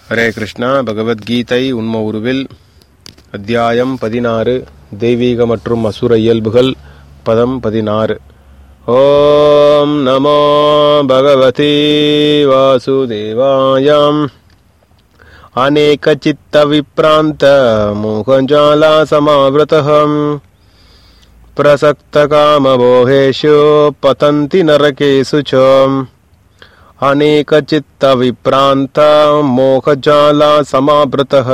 ஹரே கிருஷ்ணா பகவத்கீதை உண்ம உருவில் அத்தியாயம் பதினாறு தெய்வீக மற்றும் அசுர இயல்புகள் பதம் பதினாறு ஓம் நமோ பகவதி வாசுதேவாயாம் அநேகச்சித்த விப்ராந்த மோகஜாலா சமாவிரதம் प्रसक्तकाममोहेषु पतन्ति नरकेषु च अनेकचित्तविप्रान्ता मोहजाला समावृतः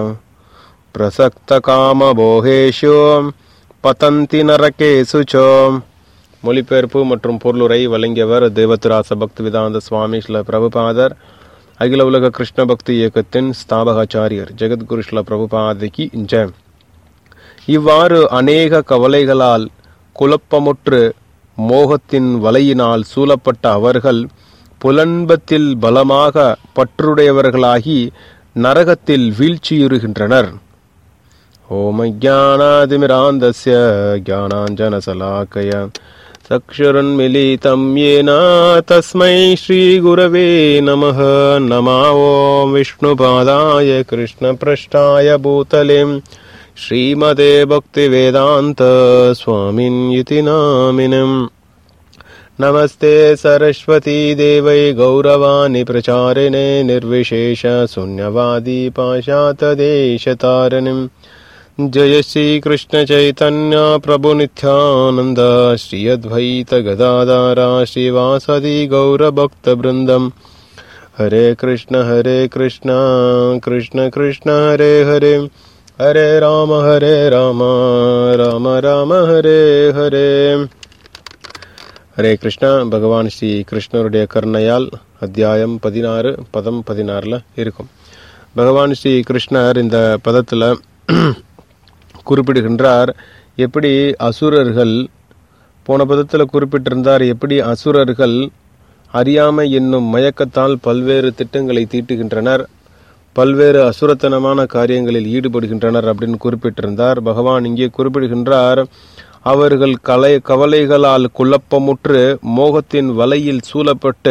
பிரசக்தகாமபோகேஷு பதந்தி நரகேசு சோ மொழிபெயர்ப்பு மற்றும் பொருளுரை வழங்கியவர் தேவத்ராச பக்தி வேதாந்த சுவாமி ஸ்ல பிரபுபாதர் அகில உலக கிருஷ்ண பக்தி இயக்கத்தின் ஸ்தாபகாச்சாரியர் ஜெகத்குரு ஸ்ல பிரபுபாதைக்கு ஜெயம் இவ்வாறு அநேக கவலைகளால் குழப்பமுற்று மோகத்தின் வலையினால் சூழப்பட்ட அவர்கள் புலன்பத்தில் பலமாக பற்றுடையவர்களாகி நரகத்தில் வீழ்ச்சியுறுகின்றனர் ஓம ஜானாதிமிராந்தஸ்ய ஜானாஞ்சனசலாக்கய चक्षुरुन्मिलितं येन तस्मै श्रीगुरवे नमः नमा ॐ विष्णुपादाय कृष्णपृष्ठाय भूतलेम् श्रीमते भक्तिवेदान्त स्वामिन् इति नामिनम् नमस्ते सरस्वती देवै गौरवाणि प्रचारिणे निर्विशेष शून्यवादी पाशातदेशतारिणिम् जय श्रीकृष्णचैतन्य प्रभुनित्यानन्द श्री अद्वैत गदाधारा श्रीवासदि गौरभक्तवृन्दम् हरे कृष्ण हरे कृष्ण कृष्ण कृष्ण हरे हरे ஹரே ராம ஹரே ராம ராம ராம ஹரே ஹரே ஹரே கிருஷ்ணா பகவான் ஸ்ரீ கிருஷ்ணருடைய கருணையால் அத்தியாயம் பதினாறு பதம் பதினாறில் இருக்கும் பகவான் ஸ்ரீ கிருஷ்ணர் இந்த பதத்தில் குறிப்பிடுகின்றார் எப்படி அசுரர்கள் போன பதத்தில் குறிப்பிட்டிருந்தார் எப்படி அசுரர்கள் அறியாமை என்னும் மயக்கத்தால் பல்வேறு திட்டங்களை தீட்டுகின்றனர் பல்வேறு அசுரத்தனமான காரியங்களில் ஈடுபடுகின்றனர் அப்படின்னு குறிப்பிட்டிருந்தார் பகவான் இங்கே குறிப்பிடுகின்றார் அவர்கள் கலை கவலைகளால் குழப்பமுற்று மோகத்தின் வலையில் சூழப்பட்டு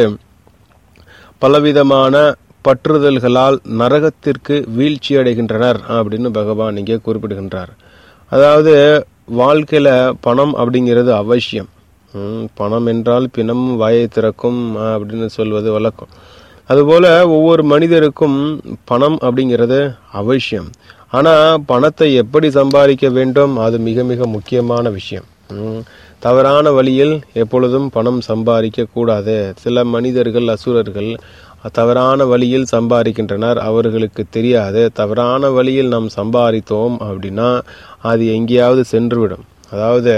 பலவிதமான பற்றுதல்களால் நரகத்திற்கு வீழ்ச்சி அடைகின்றனர் அப்படின்னு பகவான் இங்கே குறிப்பிடுகின்றார் அதாவது வாழ்க்கையில பணம் அப்படிங்கிறது அவசியம் பணம் என்றால் பிணம் வாயை திறக்கும் அப்படின்னு சொல்வது வழக்கம் அதுபோல ஒவ்வொரு மனிதருக்கும் பணம் அப்படிங்கிறது அவசியம் ஆனா பணத்தை எப்படி சம்பாதிக்க வேண்டும் அது மிக மிக முக்கியமான விஷயம் தவறான வழியில் எப்பொழுதும் பணம் சம்பாதிக்க கூடாது சில மனிதர்கள் அசுரர்கள் தவறான வழியில் சம்பாதிக்கின்றனர் அவர்களுக்கு தெரியாது தவறான வழியில் நாம் சம்பாதித்தோம் அப்படின்னா அது எங்கேயாவது சென்றுவிடும் அதாவது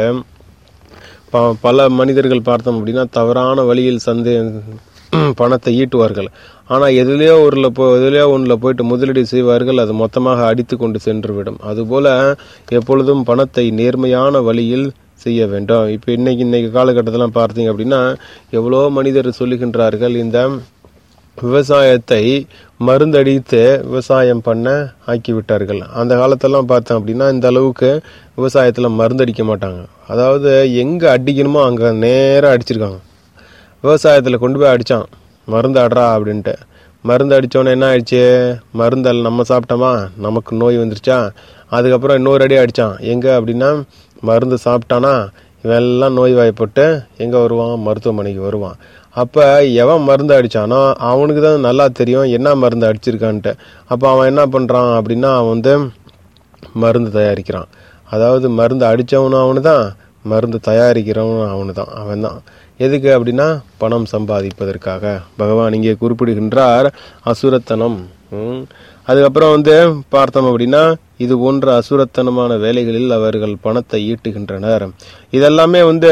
பல மனிதர்கள் பார்த்தோம் அப்படின்னா தவறான வழியில் சந்தே பணத்தை ஈட்டுவார்கள் ஆனால் எதுலேயோ ஒரு போ எதுலேயோ ஒன்றில் போயிட்டு முதலீடு செய்வார்கள் அது மொத்தமாக அடித்து கொண்டு சென்றுவிடும் அதுபோல எப்பொழுதும் பணத்தை நேர்மையான வழியில் செய்ய வேண்டும் இப்போ இன்னைக்கு இன்னைக்கு காலகட்டத்திலாம் பார்த்தீங்க அப்படின்னா எவ்வளோ மனிதர் சொல்லுகின்றார்கள் இந்த விவசாயத்தை மருந்தடித்து விவசாயம் பண்ண ஆக்கி விட்டார்கள் அந்த காலத்தெல்லாம் பார்த்தோம் அப்படின்னா இந்த அளவுக்கு விவசாயத்தில் மருந்தடிக்க மாட்டாங்க அதாவது எங்கே அடிக்கணுமோ அங்கே நேராக அடிச்சிருக்காங்க விவசாயத்தில் கொண்டு போய் அடித்தான் மருந்து அட்றா அப்படின்ட்டு மருந்து அடித்தோன்னே என்ன ஆயிடுச்சு மருந்தல் நம்ம சாப்பிட்டோமா நமக்கு நோய் வந்துருச்சா அதுக்கப்புறம் இன்னொரு அடி அடித்தான் எங்கே அப்படின்னா மருந்து சாப்பிட்டானா இவன் எல்லாம் நோய் வாய்ப்பட்டு எங்கே வருவான் மருத்துவமனைக்கு வருவான் அப்போ எவன் மருந்து அடித்தானோ அவனுக்கு தான் நல்லா தெரியும் என்ன மருந்து அடிச்சிருக்கான்ட்டு அப்போ அவன் என்ன பண்ணுறான் அப்படின்னா அவன் வந்து மருந்து தயாரிக்கிறான் அதாவது மருந்து அடித்தவனும் அவனு தான் மருந்து தயாரிக்கிறவனும் அவனு தான் அவன் தான் எதுக்கு அப்படின்னா பணம் சம்பாதிப்பதற்காக பகவான் இங்கே குறிப்பிடுகின்றார் அசுரத்தனம் அதுக்கப்புறம் வந்து பார்த்தோம் அப்படின்னா இது போன்ற அசுரத்தனமான வேலைகளில் அவர்கள் பணத்தை ஈட்டுகின்றனர் இதெல்லாமே வந்து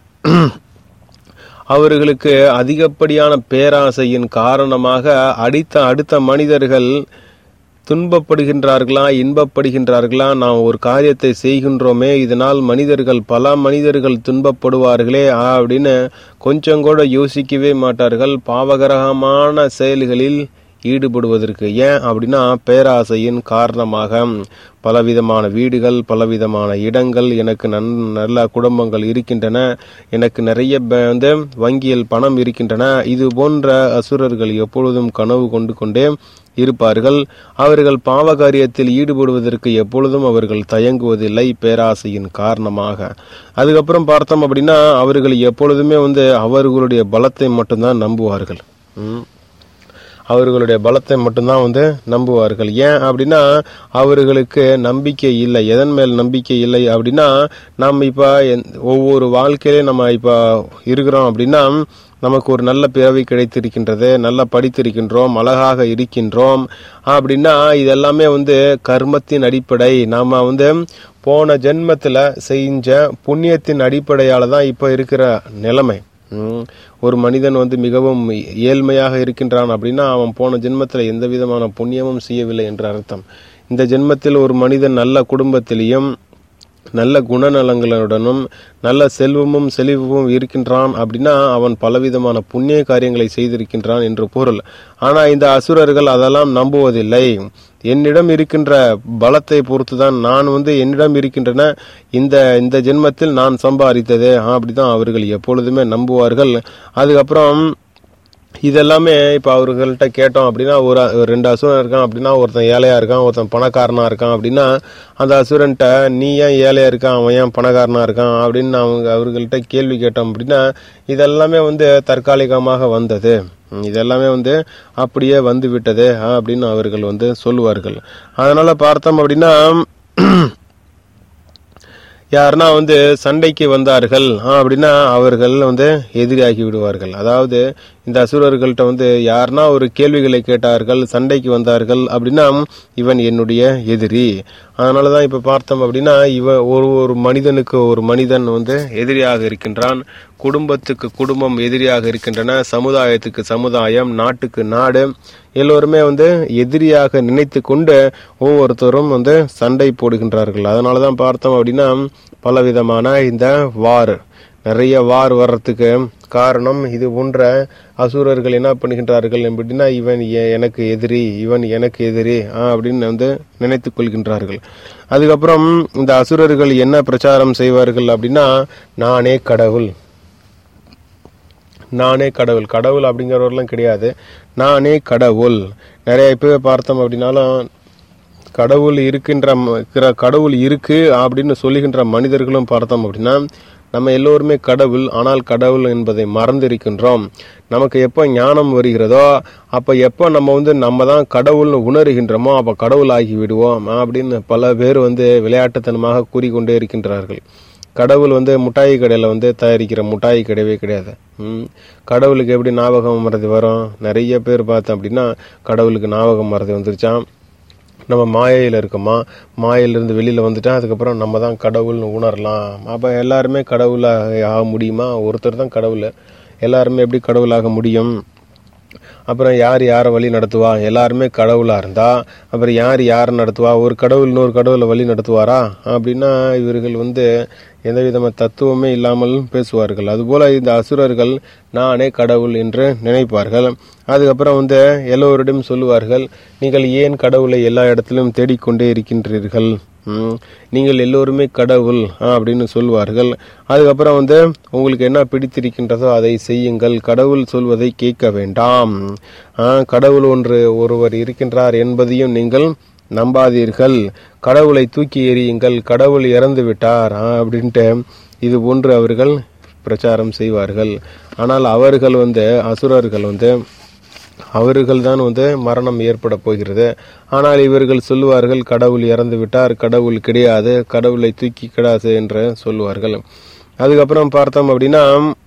அவர்களுக்கு அதிகப்படியான பேராசையின் காரணமாக அடித்த அடுத்த மனிதர்கள் துன்பப்படுகின்றார்களா இன்பப்படுகின்றார்களா நாம் ஒரு காரியத்தை செய்கின்றோமே இதனால் மனிதர்கள் பல மனிதர்கள் துன்பப்படுவார்களே அப்படின்னு கொஞ்சம் கூட யோசிக்கவே மாட்டார்கள் பாவகரகமான செயல்களில் ஈடுபடுவதற்கு ஏன் அப்படின்னா பேராசையின் காரணமாக பலவிதமான வீடுகள் பலவிதமான இடங்கள் எனக்கு நன் நல்ல குடும்பங்கள் இருக்கின்றன எனக்கு நிறைய ப- வந்து வங்கியில் பணம் இருக்கின்றன இது போன்ற அசுரர்கள் எப்பொழுதும் கனவு கொண்டு கொண்டே இருப்பார்கள் அவர்கள் பாவ காரியத்தில் ஈடுபடுவதற்கு எப்பொழுதும் அவர்கள் தயங்குவதில்லை பேராசையின் காரணமாக அதுக்கப்புறம் பார்த்தோம் அப்படின்னா அவர்கள் எப்பொழுதுமே வந்து அவர்களுடைய பலத்தை மட்டும்தான் நம்புவார்கள் ம். அவர்களுடைய பலத்தை மட்டும்தான் வந்து நம்புவார்கள் ஏன் அப்படின்னா அவர்களுக்கு நம்பிக்கை இல்லை எதன் மேல் நம்பிக்கை இல்லை அப்படின்னா நம்ம இப்போ ஒவ்வொரு வாழ்க்கையிலே நம்ம இப்போ இருக்கிறோம் அப்படின்னா நமக்கு ஒரு நல்ல பிறவி கிடைத்திருக்கின்றது நல்லா படித்திருக்கின்றோம் அழகாக இருக்கின்றோம் அப்படின்னா இதெல்லாமே வந்து கர்மத்தின் அடிப்படை நாம வந்து போன ஜென்மத்தில் செஞ்ச புண்ணியத்தின் அடிப்படையால தான் இப்போ இருக்கிற நிலைமை ம். ஒரு மனிதன் வந்து மிகவும் ஏழ்மையாக இருக்கின்றான் அப்படின்னா அவன் போன ஜென்மத்தில் எந்த விதமான புண்ணியமும் செய்யவில்லை என்ற அர்த்தம் இந்த ஜென்மத்தில் ஒரு மனிதன் நல்ல குடும்பத்திலையும் நல்ல குணநலங்களுடனும் நல்ல செல்வமும் செழிவும் இருக்கின்றான் அப்படின்னா அவன் பலவிதமான புண்ணிய காரியங்களை செய்திருக்கின்றான் என்று பொருள் ஆனா இந்த அசுரர்கள் அதெல்லாம் நம்புவதில்லை என்னிடம் இருக்கின்ற பலத்தை பொறுத்துதான் நான் வந்து என்னிடம் இருக்கின்றன இந்த இந்த ஜென்மத்தில் நான் சம்பாதித்தது அப்படிதான் அவர்கள் எப்பொழுதுமே நம்புவார்கள் அதுக்கப்புறம் இதெல்லாமே இப்போ அவர்கள்ட்ட கேட்டோம் அப்படின்னா ஒரு ஒரு ரெண்டு அசுரன் இருக்கான் அப்படின்னா ஒருத்தன் ஏழையா இருக்கான் ஒருத்தன் பணக்காரனா இருக்கான் அப்படின்னா அந்த அசுரன்ட்ட நீ ஏன் ஏழையா இருக்கான் அவன் ஏன் பணக்காரனா இருக்கான் அப்படின்னு அவங்க அவர்கள்ட்ட கேள்வி கேட்டோம் அப்படின்னா இதெல்லாமே வந்து தற்காலிகமாக வந்தது ம், இதெல்லாமே வந்து அப்படியே வந்து விட்டது ஆ, அப்படின்னு அவர்கள் வந்து சொல்லுவார்கள் அதனால பார்த்தோம் அப்படின்னா யாருன்னா வந்து சண்டைக்கு வந்தார்கள் ஆ, அப்படின்னா அவர்கள் வந்து எதிரியாகி விடுவார்கள் அதாவது இந்த அசுரர்கள்ட்ட வந்து யாருன்னா ஒரு கேள்விகளை கேட்டார்கள் சண்டைக்கு வந்தார்கள் அப்படின்னா இவன் என்னுடைய எதிரி அதனாலதான் இப்ப பார்த்தோம் அப்படின்னா இவன் ஒரு ஒரு மனிதனுக்கு ஒரு மனிதன் வந்து எதிரியாக இருக்கின்றான் குடும்பத்துக்கு குடும்பம் எதிரியாக இருக்கின்றன சமுதாயத்துக்கு சமுதாயம் நாட்டுக்கு நாடு எல்லோருமே வந்து எதிரியாக நினைத்து கொண்டு ஒவ்வொருத்தரும் வந்து சண்டை போடுகின்றார்கள் அதனால தான் பார்த்தோம் அப்படின்னா பலவிதமான இந்த வார் நிறைய வார் வர்றதுக்கு காரணம் இது போன்ற அசுரர்கள் என்ன பண்ணுகின்றார்கள் அப்படின்னா இவன் எ- எனக்கு எதிரி இவன் எனக்கு எதிரி ஆ, அப்படின்னு வந்து நினைத்துக் கொள்கின்றார்கள் அதுக்கப்புறம் இந்த அசுரர்கள் என்ன பிரச்சாரம் செய்வார்கள் அப்படின்னா நானே கடவுள் நானே கடவுள் கடவுள் அப்படிங்கிறவரெல்லாம் கிடையாது நானே கடவுள் நிறைய பேர் பார்த்தோம் அப்படின்னாலும் கடவுள் இருக்கின்ற ம- இருக்கிற- கடவுள் இருக்கு அப்படின்னு சொல்லுகின்ற மனிதர்களும் பார்த்தோம் அப்படின்னா நம்ம எல்லோருமே கடவுள் ஆனால் கடவுள் என்பதை மறந்திருக்கின்றோம் நமக்கு எப்போ ஞானம் வருகிறதோ அப்போ எப்போ நம்ம வந்து நம்ம தான் கடவுள்னு உணர்கின்றோமோ அப்போ கடவுள் ஆகி விடுவோம் அப்படின்னு பல பேர் வந்து விளையாட்டுத்தனமாக கூறிக்கொண்டே இருக்கின்றார்கள் கடவுள் வந்து முட்டாய் கடையில் வந்து தயாரிக்கிற முட்டாய் கிடையவே கிடையாது ம். கடவுளுக்கு எப்படி ஞாபகம் மறதி வரும் நிறைய பேர் பார்த்தோம் அப்படின்னா கடவுளுக்கு ஞாபகம் மறதி வந்துருச்சான் நம்ம மாயையில் இருக்கோமா மாயையிலிருந்து வெளியில் வந்துட்டா அதுக்கப்புறம் நம்ம தான் கடவுள்னு உணரலாம் அப்போ எல்லாருமே கடவுளாக ஆக முடியுமா ஒருத்தர் தான் கடவுள் எல்லாருமே எப்படி கடவுளாக முடியும் அப்புறம் யார் யாரை வழி நடத்துவா எல்லாருமே கடவுளா இருந்தா அப்புறம் யார் யாரை நடத்துவா ஒரு கடவுள் இன்னொரு கடவுளை வழி நடத்துவாரா அப்படின்னா இவர்கள் வந்து எந்த விதமான தத்துவமே இல்லாமல் பேசுவார்கள் அதுபோல இந்த அசுரர்கள் நானே கடவுள் என்று நினைப்பார்கள் அதுக்கப்புறம் வந்து எல்லோரிடம் சொல்லுவார்கள் நீங்கள் ஏன் கடவுளை எல்லா இடத்திலும் தேடிக்கொண்டே இருக்கின்றீர்கள் ம், நீங்கள் எல்லோருமே கடவுள் ஆ, அப்படின்னு சொல்வார்கள் அதுக்கப்புறம் வந்து உங்களுக்கு என்ன பிடித்திருக்கின்றதோ அதை செய்யுங்கள் கடவுள் சொல்வதை கேட்க வேண்டாம் ஆ, கடவுள் ஒன்று ஒருவர் இருக்கின்றார் என்பதையும் நீங்கள் நம்பாதீர்கள் கடவுளை தூக்கி எறியுங்கள் கடவுள் இறந்து விட்டார் ஆ, அப்படின்ட்டு இது போன்று அவர்கள் பிரச்சாரம் செய்வார்கள் ஆனால் அவர்கள் வந்து அசுரர்கள் வந்து அவர்கள் தான் வந்து மரணம் ஏற்பட போகிறது ஆனால் இவர்கள் சொல்லுவார்கள் கடவுள் இறந்து விட்டார் கடவுள் கிடையாது கடவுளை தூக்கி கிடாது என்று சொல்லுவார்கள் அதுக்கப்புறம் பார்த்தோம் அப்படின்னா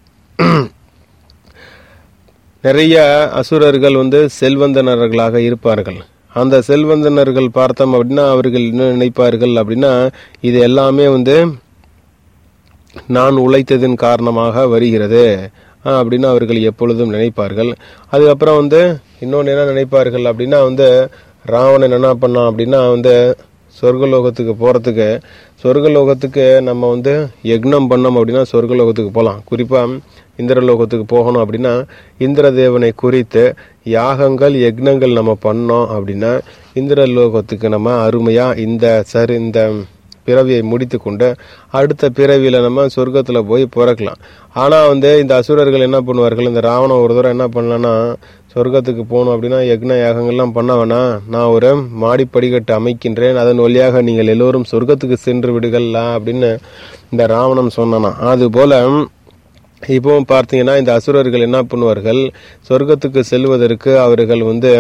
நிறைய அசுரர்கள் வந்து செல்வந்தனர்களாக இருப்பார்கள் அந்த செல்வந்தனர்கள் பார்த்தோம் அப்படின்னா அவர்கள் என்ன நினைப்பார்கள் அப்படின்னா இது எல்லாமே வந்து நான் உழைத்ததின் காரணமாக வருகிறது ஆஹ் அப்படின்னு அவர்கள் எப்பொழுதும் நினைப்பார்கள் அதுக்கப்புறம் வந்து இன்னொன்று என்ன நினைப்பார்கள் அப்படின்னா வந்து ராவணன் என்ன பண்ணான் அப்படின்னா வந்து சொர்க்கலோகத்துக்கு போகிறதுக்கு சொர்க்கலோகத்துக்கு நம்ம வந்து யக்னம் பண்ணோம் அப்படின்னா சொர்க்கலோகத்துக்கு போகலாம் குறிப்பாக இந்திரலோகத்துக்கு போகணும் அப்படின்னா இந்திரதேவனை குறித்து யாகங்கள் யக்னங்கள் நம்ம பண்ணோம் அப்படின்னா இந்திரலோகத்துக்கு நம்ம அருமையாக இந்த சரி இந்த பிறவியை முடித்து கொண்டு அடுத்த பிறவியில் நம்ம சொர்க்கத்தில் போய் பிறக்கலாம் ஆனால் வந்து இந்த அசுரர்கள் என்ன பண்ணுவார்கள் இந்த ராவணன் ஒரு தடவை என்ன பண்ணலன்னா சொர்க்கத்துக்கு போகணும் அப்படின்னா யக்ன யாகங்கள்லாம் பண்ண வேணாம் நான் ஒரு மாடி படிக்கட்டு அமைக்கின்றேன் அதன் வழியாக நீங்கள் எல்லோரும் சொர்க்கத்துக்கு சென்று விடுகலாம் அப்படின்னு இந்த ராவணன் சொன்னானா அதுபோல இப்போவும் பார்த்தீங்கன்னா இந்த அசுரர்கள் என்ன பண்ணுவார்கள் சொர்க்கத்துக்கு செல்வதற்கு அவர்கள் வந்து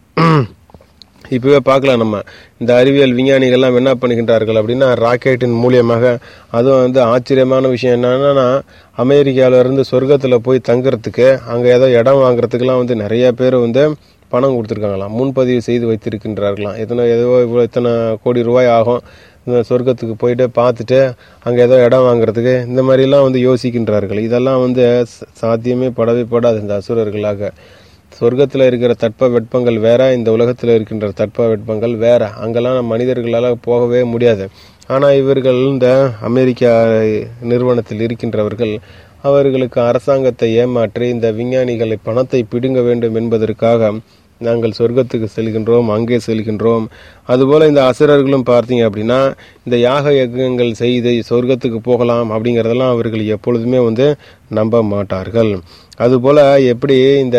இப்பவே பார்க்கலாம் நம்ம இந்த அறிவியல் விஞ்ஞானிகள்லாம் என்ன பண்ணுகின்றார்கள் அப்படின்னா ராக்கெட்டின் மூலியமாக அதுவும் வந்து ஆச்சரியமான விஷயம் என்னன்னா அமெரிக்காவில இருந்து சொர்க்கத்தில் போய் தங்குறதுக்கு அங்கே ஏதோ இடம் வாங்குறதுக்கெல்லாம் வந்து நிறைய பேர் வந்து பணம் கொடுத்துருக்காங்களாம் முன்பதிவு செய்து வைத்திருக்கின்றார்களாம் எத்தனை ஏதோ இவ்வளோ இத்தனை கோடி ரூபாய் ஆகும் இந்த சொர்க்கத்துக்கு போயிட்டு பார்த்துட்டு அங்கே ஏதோ இடம் வாங்குறதுக்கு இந்த மாதிரிலாம் வந்து யோசிக்கின்றார்கள் இதெல்லாம் வந்து ச- சாத்தியமே படவே படாது இந்த அசுரர்களாக சொர்க்கத்தில் இருக்கிற தட்ப வெப்பங்கள் வேற இந்த உலகத்தில் இருக்கின்ற தட்ப வெப்பங்கள் வேற அங்கெல்லாம் நம்ம மனிதர்களால் போகவே முடியாது ஆனால் இவர்கள் இந்த அமெரிக்கா நிறுவனத்தில் இருக்கின்றவர்கள் அவர்களுக்கு அரசாங்கத்தை ஏமாற்றி இந்த விஞ்ஞானிகளை பணத்தை பிடுங்க வேண்டும் என்பதற்காக நாங்கள் சொர்க்கத்துக்கு செல்கின்றோம் அங்கே செல்கின்றோம் அதுபோல இந்த அசுரர்களும் பார்த்தீங்க அப்படின்னா இந்த யாக யஜ்ஞங்கள் செய்து சொர்க்கத்துக்கு போகலாம் அப்படிங்கிறதெல்லாம் அவர்கள் எப்பொழுதுமே வந்து நம்ப மாட்டார்கள் அதுபோல எப்படி இந்த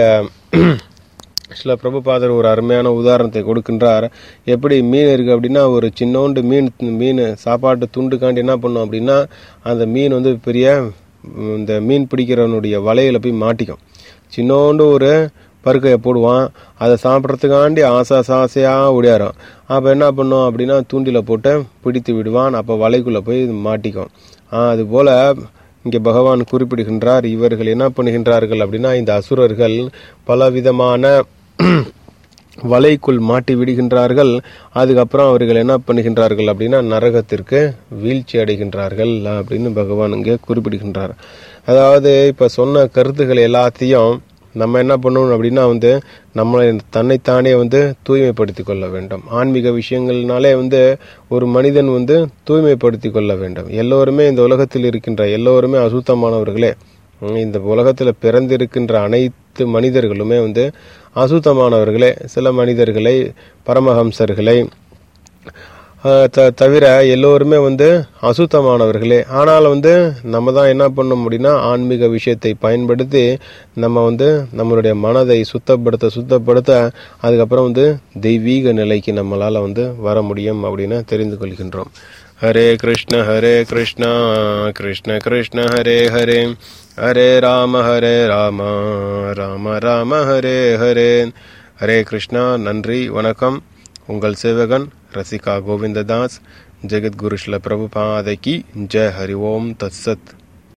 சில பிரபுபாதர் ஒரு அருமையான உதாரணத்தை கொடுக்கின்றார் எப்படி மீன் இருக்கு அப்படின்னா ஒரு சின்னோண்டு மீன் மீன் சாப்பாட்டு துண்டுக்காண்டி என்ன பண்ணும் அப்படின்னா அந்த மீன் வந்து பெரிய ம், இந்த மீன் பிடிக்கிறவனுடைய வலையில போய் மாட்டிக்கும் சின்னோண்டு ஒரு பருக்கையை போடுவான் அதை சாப்பிட்றதுக்காண்டி ஆசை ஆசையாக ஓடியாரும் அப்போ என்ன பண்ணும் அப்படின்னா தூண்டில போட்டு பிடித்து விடுவான் அப்போ வலைக்குள்ளே போய் இது மாட்டிக்கும் ஆ, அதுபோல இங்கே பகவான் குறிப்பிடுகின்றார் இவர்கள் என்ன பண்ணுகின்றார்கள் அப்படின்னா இந்த அசுரர்கள் பலவிதமான வலைக்குள் மாட்டி விடுகின்றார்கள் அதுக்கப்புறம் அவர்கள் என்ன பண்ணுகின்றார்கள் அப்படின்னா நரகத்திற்கு வீழ்ச்சி அடைகின்றார்கள் அப்படின்னு பகவான் இங்கே குறிப்பிடுகின்றார் அதாவது இப்போ சொன்ன கருத்துக்கள் எல்லாத்தையும் நம்ம என்ன பண்ணணும் அப்படின்னா வந்து நம்மளை தன்னைத்தானே வந்து தூய்மைப்படுத்தி கொள்ள வேண்டும் ஆன்மீக விஷயங்கள்னாலே வந்து ஒரு மனிதன் வந்து தூய்மைப்படுத்தி கொள்ள வேண்டும் எல்லோருமே இந்த உலகத்தில் இருக்கின்ற எல்லோருமே அசுத்தமானவர்களே உம், இந்த உலகத்தில் பிறந்திருக்கின்ற அனைத்து மனிதர்களுமே வந்து அசுத்தமானவர்களே சில மனிதர்களை பரமஹம்சர்களை ஆஹ், த தவிர எல்லோருமே வந்து அசுத்தமானவர்களே ஆனால் வந்து நம்ம தான் என்ன பண்ண முடியும்னா ஆன்மீக விஷயத்தை பயன்படுத்தி நம்ம வந்து நம்மளுடைய மனதை சுத்தப்படுத்த சுத்தப்படுத்த அதுக்கப்புறம் வந்து தெய்வீக நிலைக்கு நம்மளால வந்து வர முடியும் அப்படின்னு தெரிந்து கொள்கின்றோம் ஹரே கிருஷ்ண ஹரே கிருஷ்ணா கிருஷ்ண கிருஷ்ண ஹரே ஹரே ஹரே ராம ஹரே ராம ராம ராம ஹரே ஹரே ஹரே கிருஷ்ணா நன்றி வணக்கம் உங்கள் சேவகன் ரசிகா கோவிந்ததாஸ் ஜெகத்குரு ஸ்ல பிரபுபாதைக்கு ஜெய் ஹரி ஓம் தத்சத்